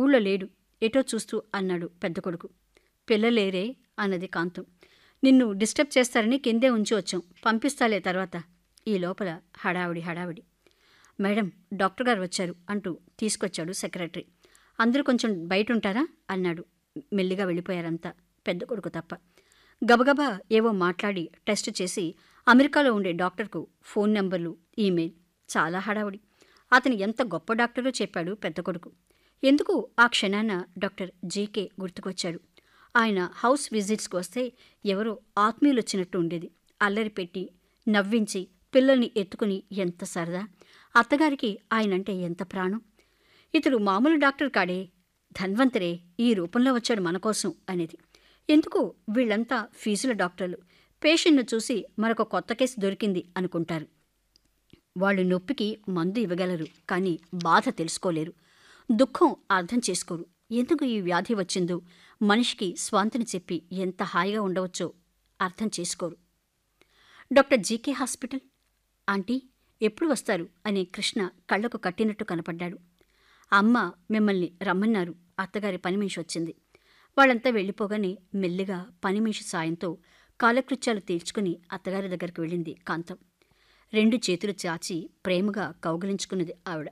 ఊళ్ళో లేడు ఎటో చూస్తూ అన్నాడు పెద్ద కొడుకు పిల్లలేరే అన్నది కాంతం నిన్ను డిస్టర్బ్ చేస్తారని కిందే ఉంచి వచ్చాం పంపిస్తాలే తర్వాత ఈ లోపల హడావిడి హడావిడి మేడం డాక్టర్ గారు వచ్చారు అంటూ తీసుకొచ్చాడు సెక్రటరీ అందరూ కొంచెం బయట ఉంటారా అన్నాడు మెల్లిగా వెళ్ళిపోయారంతా పెద్ద కొడుకు తప్ప గబగబా ఏవో మాట్లాడి టెస్ట్ చేసి అమెరికాలో ఉండే డాక్టర్కు ఫోన్ నెంబర్లు ఈమెయిల్ చాలా హడావుడి అతను ఎంత గొప్ప డాక్టరో చెప్పాడు పెద్ద కొడుకు ఎందుకు ఆ క్షణాన డాక్టర్ జీకే గుర్తుకొచ్చాడు ఆయన హౌస్ విజిట్స్కి వస్తే ఎవరో ఆత్మీయులు వచ్చినట్టు ఉండేది అల్లరి పెట్టి నవ్వించి పిల్లల్ని ఎత్తుకుని ఎంత సరదా అత్తగారికి ఆయనంటే ఎంత ప్రాణం ఇతడు మామూలు డాక్టర్ కాడే ధన్వంతరే ఈ రూపంలో వచ్చాడు మన కోసం అనేది ఎందుకు వీళ్ళంతా ఫీజుల డాక్టర్లు పేషెంట్ను చూసి మరొక కొత్త కేసు దొరికింది అనుకుంటారు వాళ్ళు నొప్పికి మందు ఇవ్వగలరు కానీ బాధ తెలుసుకోలేరు దుఃఖం అర్థం చేసుకోరు ఎందుకు ఈ వ్యాధి వచ్చిందో మనిషికి స్వాంతిని చెప్పి ఎంత హాయిగా ఉండవచ్చో అర్థం చేసుకోరు డాక్టర్ జీకే హాస్పిటల్ ఆంటీ ఎప్పుడు వస్తారు అని కృష్ణ కళ్ళకు కట్టినట్టు కనపడ్డాడు అమ్మ మిమ్మల్ని రమ్మన్నారు అత్తగారి పని మనిషి వచ్చింది వాళ్ళంతా వెళ్ళిపోగానే మెల్లిగా పని మనిషి సాయంతో కాలకృత్యాలు తీర్చుకుని అత్తగారి దగ్గరికి వెళ్ళింది కాంతం రెండు చేతులు చాచి ప్రేమగా కౌగిలించుకున్నది ఆవిడ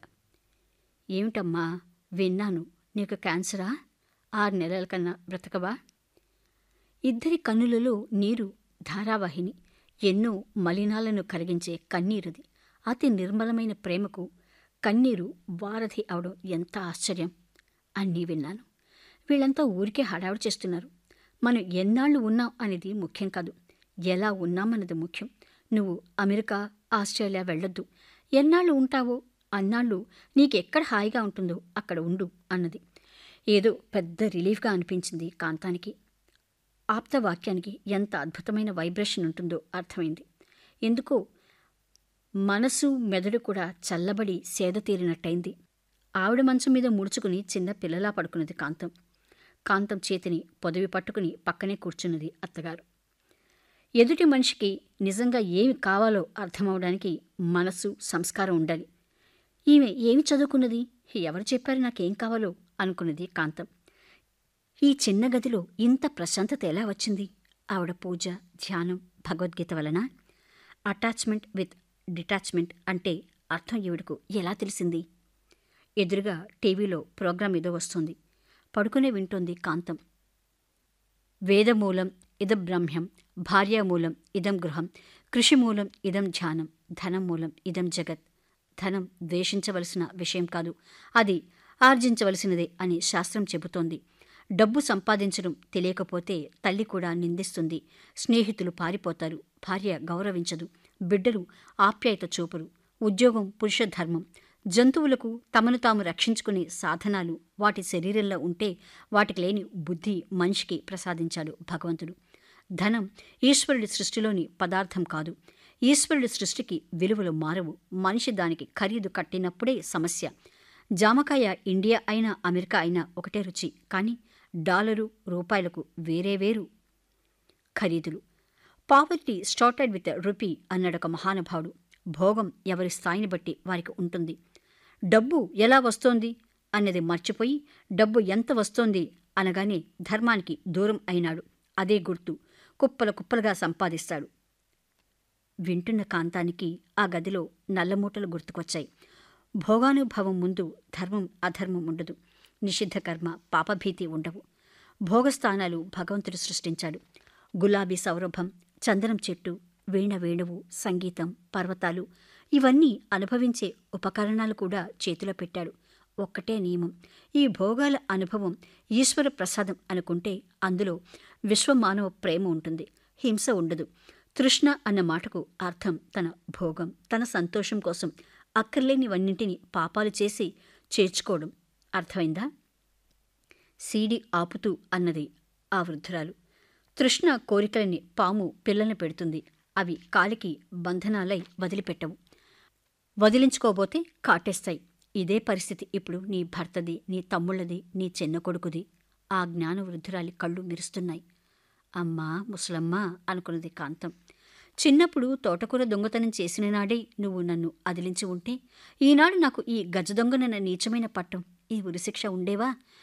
ఏమిటమ్మా విన్నాను నీకు క్యాన్సరా ఆరు నెలల కన్నా బ్రతకవా ఇద్దరి కన్నులలో నీరు ధారావాహిని ఎన్నో మలినాలను కరిగించే కన్నీరుది అతి నిర్మలమైన ప్రేమకు కన్నీరు వారధి అవడం ఎంత ఆశ్చర్యం అన్నీ విన్నాను వీళ్ళంతా ఊరికే హడావుడి చేస్తున్నారు మనం ఎన్నాళ్ళు ఉన్నాం అనేది ముఖ్యం కాదు ఎలా ఉన్నామన్నది ముఖ్యం నువ్వు అమెరికా ఆస్ట్రేలియా వెళ్ళొద్దు ఎన్నాళ్ళు ఉంటావో అన్నాళ్ళు నీకెక్కడ హాయిగా ఉంటుందో అక్కడ ఉండు అన్నది ఏదో పెద్ద రిలీఫ్గా అనిపించింది కాంతానికి ఆప్తవాక్యానికి ఎంత అద్భుతమైన వైబ్రేషన్ ఉంటుందో అర్థమైంది ఎందుకో మనసు మెదడు కూడా చల్లబడి సేద తీరినట్టయింది ఆవిడ మంచం మీద ముడుచుకుని చిన్న పిల్లలా పడుకున్నది కాంతం కాంతం చేతిని పొదవి పట్టుకుని పక్కనే కూర్చున్నది అత్తగారు ఎదుటి మనిషికి నిజంగా ఏమి కావాలో అర్థమవడానికి మనసు సంస్కారం ఉండాలి ఈమె ఏమి చదువుకున్నది ఎవరు చెప్పారు నాకేం కావాలో అనుకున్నది కాంతం ఈ చిన్న గదిలో ఇంత ప్రశాంతత ఎలా వచ్చింది ఆవిడ పూజ ధ్యానం భగవద్గీత వలన అటాచ్మెంట్ విత్ డిటాచ్మెంట్ అంటే అర్థం ఈవిడకు ఎలా తెలిసింది ఎదురుగా టీవీలో ప్రోగ్రాం ఏదో వస్తుంది పడుకునే వింటోంది కాంతం వేదమూలం ఇదం బ్రహ్మ్యం భార్యామూలం ఇదం గృహం కృషిమూలం ఇదం ధ్యానం ధనం మూలం ఇదం జగత్ ధనం ద్వేషించవలసిన విషయం కాదు అది ఆర్జించవలసినదే అని శాస్త్రం చెబుతోంది డబ్బు సంపాదించడం తెలియకపోతే తల్లి కూడా నిందిస్తుంది స్నేహితులు పారిపోతారు భార్య గౌరవించదు బిడ్డలు ఆప్యాయత చూపరు ఉద్యోగం పురుష ధర్మం జంతువులకు తమను తాము రక్షించుకునే సాధనాలు వాటి శరీరంలో ఉంటే వాటికి లేని బుద్ధి మనిషికి ప్రసాదించాడు భగవంతుడు ధనం ఈశ్వరుడి సృష్టిలోని పదార్థం కాదు ఈశ్వరుడి సృష్టికి విలువలు మారవు మనిషి దానికి ఖరీదు కట్టినప్పుడే సమస్య జామకాయ ఇండియా అయినా అమెరికా అయినా ఒకటే రుచి కానీ డాలరు రూపాయలకు వేరే వేరు ఖరీదులు పావర్టీ స్టార్టెడ్ విత్ రూపీ అన్నాడొక మహానుభావుడు భోగం ఎవరి స్థాయిని బట్టి వారికి ఉంటుంది డబ్బు ఎలా వస్తోంది అన్నది మర్చిపోయి డబ్బు ఎంత వస్తోంది అనగానే ధర్మానికి దూరం అయినాడు అదే గుర్తు కుప్పల కుప్పలుగా సంపాదిస్తాడు వింటున్న కాంతానికి ఆ గదిలో నల్లమూటలు గుర్తుకొచ్చాయి భోగానుభవం ముందు ధర్మం అధర్మం ఉండదు నిషిద్ధ కర్మ పాపభీతి ఉండవు భోగస్థానాలు భగవంతుడు సృష్టించాడు గులాబీ సౌరభం చందనం చెట్టు వీణ వేణువు సంగీతం పర్వతాలు ఇవన్నీ అనుభవించే ఉపకరణాలు కూడా చేతిలో పెట్టాడు ఒక్కటే నియమం ఈ భోగాల అనుభవం ఈశ్వర ప్రసాదం అనుకుంటే అందులో విశ్వమానవ ప్రేమ ఉంటుంది హింస ఉండదు తృష్ణ అన్న మాటకు అర్థం తన భోగం తన సంతోషం కోసం అక్కర్లేనివన్నింటినీ పాపాలు చేసి చేర్చుకోవడం అర్థమైందా సీడి ఆపుతూ అన్నది ఆ వృద్ధురాలు తృష్ణ కోరికలని పాము పిల్లల్ని పెడుతుంది అవి కాలికి బంధనాలై వదిలిపెట్టవు వదిలించుకోబోతే కాటేస్తాయి ఇదే పరిస్థితి ఇప్పుడు నీ భర్తది నీ తమ్ముళ్ళది నీ చిన్న కొడుకుది ఆ జ్ఞాన వృద్ధురాలి కళ్ళు మెరుస్తున్నాయి అమ్మా ముసలమ్మ అనుకున్నది కాంతం చిన్నప్పుడు తోటకూర దొంగతనం చేసిన నాడే నువ్వు నన్ను అదిలించి ఉంటే ఈనాడు నాకు ఈ గజ దొంగనన్న నీచమైన పట్టం ఈ ఉరిశిక్ష ఉండేవా